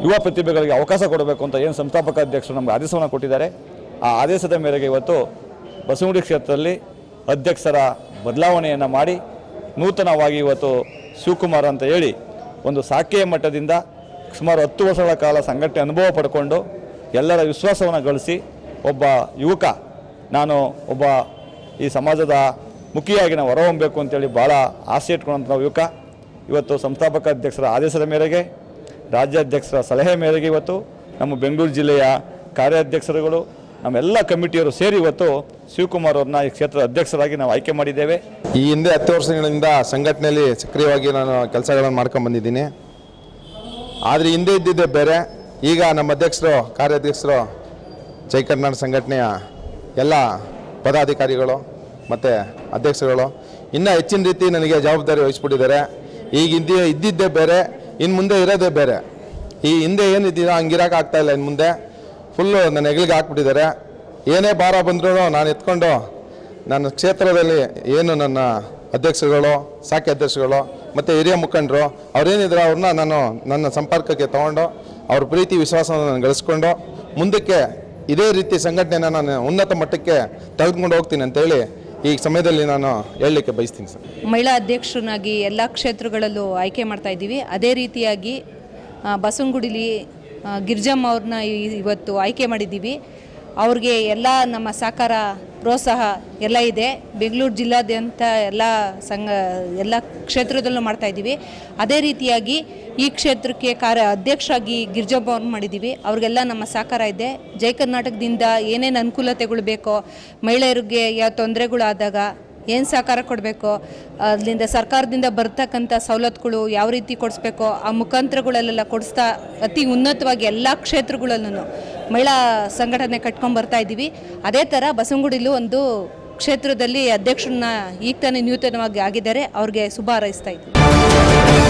ಯುವ ಪ್ರತಿಭೆಗಳಿಗೆ ಅವಕಾಶ ಕೊಡಬೇಕು ಅಂತ ಏನು ಸಂಸ್ಥಾಪಕ ಅಧ್ಯಕ್ಷರು ನಮಗೆ ಆದೇಶವನ್ನು ಕೊಟ್ಟಿದ್ದಾರೆ ಆ ಆದೇಶದ ಮೇರೆಗೆ ಇವತ್ತು ಬಸವನಗುಡಿ ಕ್ಷೇತ್ರದಲ್ಲಿ ಅಧ್ಯಕ್ಷರ ಬದಲಾವಣೆಯನ್ನು ಮಾಡಿ ನೂತನವಾಗಿ ಇವತ್ತು ಶಿವಕುಮಾರ್ ಅಂತ ಹೇಳಿ ಒಂದು ಸಾಕೆಯ ಮಟ್ಟದಿಂದ ಸುಮಾರು ಹತ್ತು ವರ್ಷಗಳ ಕಾಲ ಸಂಘಟನೆ ಅನುಭವ ಪಡ್ಕೊಂಡು ಎಲ್ಲರ ವಿಶ್ವಾಸವನ್ನು ಗಳಿಸಿ ಒಬ್ಬ ಯುವಕ ನಾನು ಒಬ್ಬ ಈ ಸಮಾಜದ ಮುಖಿಯಾಗಿ ನಾವು ಹೊರಹೊಮ್ಮಬೇಕು ಅಂತೇಳಿ ಭಾಳ ಆಸೆ ಇಟ್ಕೊಂಡಂಥ ಯುವಕ ಇವತ್ತು ಸಂಸ್ಥಾಪಕ ಅಧ್ಯಕ್ಷರ ಆದೇಶದ ಮೇರೆಗೆ ರಾಜ್ಯಾಧ್ಯಕ್ಷರ ಸಲಹೆ ಮೇರೆಗೆ ಇವತ್ತು ನಮ್ಮ ಬೆಂಗಳೂರು ಜಿಲ್ಲೆಯ ಕಾರ್ಯಾಧ್ಯಕ್ಷರುಗಳು ನಮ್ಮೆಲ್ಲ ಕಮಿಟಿಯವರು ಸೇರಿ ಇವತ್ತು ಶಿವಕುಮಾರ್ ಅವ್ರನ್ನ ಈ ಕ್ಷೇತ್ರದ ಅಧ್ಯಕ್ಷರಾಗಿ ನಾವು ಆಯ್ಕೆ ಮಾಡಿದ್ದೇವೆ ಈ ಹಿಂದೆ ಹತ್ತು ವರ್ಷಗಳಿಂದ ಸಂಘಟನೆಯಲ್ಲಿ ಸಕ್ರಿಯವಾಗಿ ನಾನು ಕೆಲಸಗಳನ್ನು ಮಾಡ್ಕೊಂಡು ಬಂದಿದ್ದೀನಿ ಆದರೆ ಹಿಂದೆ ಇದ್ದಿದ್ದೇ ಬೇರೆ ಈಗ ನಮ್ಮ ಅಧ್ಯಕ್ಷರು ಕಾರ್ಯಾಧ್ಯಕ್ಷರು ಜೈ ಕರ್ನಾಟಕ ಸಂಘಟನೆಯ ಎಲ್ಲ ಪದಾಧಿಕಾರಿಗಳು ಮತ್ತು ಅಧ್ಯಕ್ಷರುಗಳು ಇನ್ನೂ ಹೆಚ್ಚಿನ ರೀತಿ ನನಗೆ ಜವಾಬ್ದಾರಿ ವಹಿಸ್ಬಿಟ್ಟಿದ್ದಾರೆ ಈಗ ಹಿಂದೆ ಇದ್ದಿದ್ದೇ ಬೇರೆ ಇನ್ನು ಮುಂದೆ ಇರೋದೇ ಬೇರೆ ಈ ಹಿಂದೆ ಏನಿದ್ದೀನೋ ಹಂಗಿರೋಕೆ ಆಗ್ತಾ ಇಲ್ಲ ಇನ್ನು ಮುಂದೆ ಫುಲ್ಲು ನನ್ನ ಹೆಗಲಿಗೆ ಹಾಕ್ಬಿಟ್ಟಿದ್ದಾರೆ ಏನೇ ಭಾರ ಬಂದರೂ ನಾನು ಎತ್ಕೊಂಡು ನನ್ನ ಕ್ಷೇತ್ರದಲ್ಲಿ ಏನು ನನ್ನ ಅಧ್ಯಕ್ಷರುಗಳು ಸಾಕಿ ಅಧ್ಯಕ್ಷರುಗಳು ಮತ್ತು ಹಿರಿಯ ಮುಖಂಡರು ಅವ್ರೇನಿದ್ರು ಅವ್ರನ್ನ ನಾನು ನನ್ನ ಸಂಪರ್ಕಕ್ಕೆ ತಗೊಂಡು ಅವ್ರ ಪ್ರೀತಿ ವಿಶ್ವಾಸವನ್ನು ನಾನು ಗಳಿಸ್ಕೊಂಡು ಮುಂದಕ್ಕೆ ಇದೇ ರೀತಿ ಸಂಘಟನೆನ ನಾನು ಉನ್ನತ ಮಟ್ಟಕ್ಕೆ ತೆಗೆದುಕೊಂಡು ಹೋಗ್ತೀನಿ ಅಂತೇಳಿ ಈ ಸಮಯದಲ್ಲಿ ನಾನು ಹೇಳಲಿಕ್ಕೆ ಬಯಸ್ತೀನಿ ಸರ್ ಮಹಿಳಾ ಅಧ್ಯಕ್ಷರನ್ನಾಗಿ ಎಲ್ಲ ಕ್ಷೇತ್ರಗಳಲ್ಲೂ ಆಯ್ಕೆ ಮಾಡ್ತಾ ಇದ್ದೀವಿ ಅದೇ ರೀತಿಯಾಗಿ ಆ, ಬಸವನಗುಡಿಲಿ ಆ, ಗಿರ್ಜಮ್ಮ ಅವ್ರನ್ನ ಈ- ಇವತ್ತು ಆಯ್ಕೆ ಮಾಡಿದ್ದೀವಿ ಅವ್ರಿಗೆ ಎಲ್ಲ ನಮ್ಮ ಸಹಕಾರ ಪ್ರೋತ್ಸಾಹ ಎಲ್ಲ ಇದೆ ಬೆಂಗಳೂರು ಜಿಲ್ಲಾದ್ಯಂತ ಎಲ್ಲ ಸಂಘ ಎಲ್ಲ ಕ್ಷೇತ್ರದಲ್ಲೂ ಮಾಡ್ತಾ ಇದ್ದೀವಿ ಅದೇ ರೀತಿಯಾಗಿ ಈ ಕ್ಷೇತ್ರಕ್ಕೆ ಕಾರ್ಯ ಅಧ್ಯಕ್ಷರಾಗಿ ಗಿರ್ಜಮ್ಮ ಅವ್ರನ್ನ ಮಾಡಿದ್ದೀವಿ ಅವ್ರಿಗೆಲ್ಲ ನಮ್ಮ ಸಹಕಾರ ಇದೆ ಜೈ ಕರ್ನಾಟಕದಿಂದ ಏನೇನು ಅನುಕೂಲತೆಗಳು ಬೇಕೋ ಮಹಿಳೆಯರಿಗೆ ಯಾವ ತೊಂದರೆಗಳಾದಾಗ ಏನು ಸಹಕಾರ ಕೊಡಬೇಕು ಅಲ್ಲಿಂದ ಸರ್ಕಾರದಿಂದ ಬರ್ತಕ್ಕಂಥ ಸವಲತ್ತುಗಳು ಯಾವ ರೀತಿ ಕೊಡಿಸ್ಬೇಕೋ ಆ ಮುಖಾಂತರಗಳಲ್ಲೆಲ್ಲ ಕೊಡಿಸ್ತಾ ಅತಿ ಉನ್ನತವಾಗಿ ಎಲ್ಲ ಕ್ಷೇತ್ರಗಳಲ್ಲೂ ಮಹಿಳಾ ಸಂಘಟನೆ ಕಟ್ಕೊಂಡು ಬರ್ತಾ ಇದ್ದೀವಿ ಅದೇ ಥರ ಬಸವನಗುಡಿಲೂ ಒಂದು ಕ್ಷೇತ್ರದಲ್ಲಿ ಅಧ್ಯಕ್ಷರನ್ನ ಈಗ ತಾನೇ ನೂತನವಾಗಿ ಆಗಿದ್ದಾರೆ ಅವ್ರಿಗೆ ಶುಭ ಹಾರೈಸ್ತಾ ಇದ್ದೀವಿ